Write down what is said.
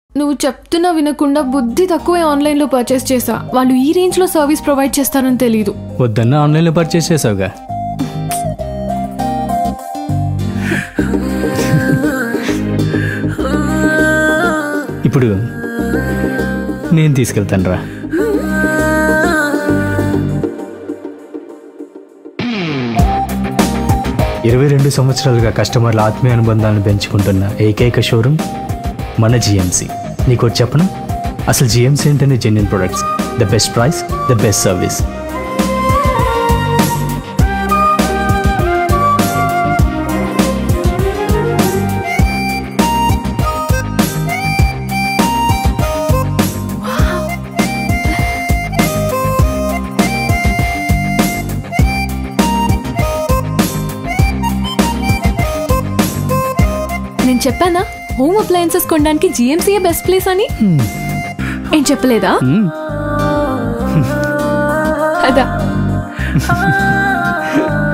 నువ్వు చెప్తున్నా వినకుండా బుద్ధి తక్కువే ఆన్లైన్లో పర్చేస్ చేసా వాళ్ళు ఈ రేంజ్లో సర్వీస్ ప్రొవైడ్ చేస్తారని తెలీదు వద్దన్న ఆన్లైన్లో పర్చేస్ చేసావుగా ఇప్పుడు నేను తీసుకెళ్తాను రా ఇరవై రెండు సంవత్సరాలుగా కస్టమర్ల ఆత్మీయ అనుబంధాలను పెంచుకుంటున్న ఏకైక షోరూమ్ మన జిఎంసి నీకు ఒకటి చెప్పను అసలు జిఎంసి ఏంటనే genuine products the best price the best service నేను చెప్పానా హోమ్ అప్లయన్సెస్ కొనడానికి జిఎంసీఏ బెస్ట్ ప్లేస్ అని ఏం చెప్పలేదా అదా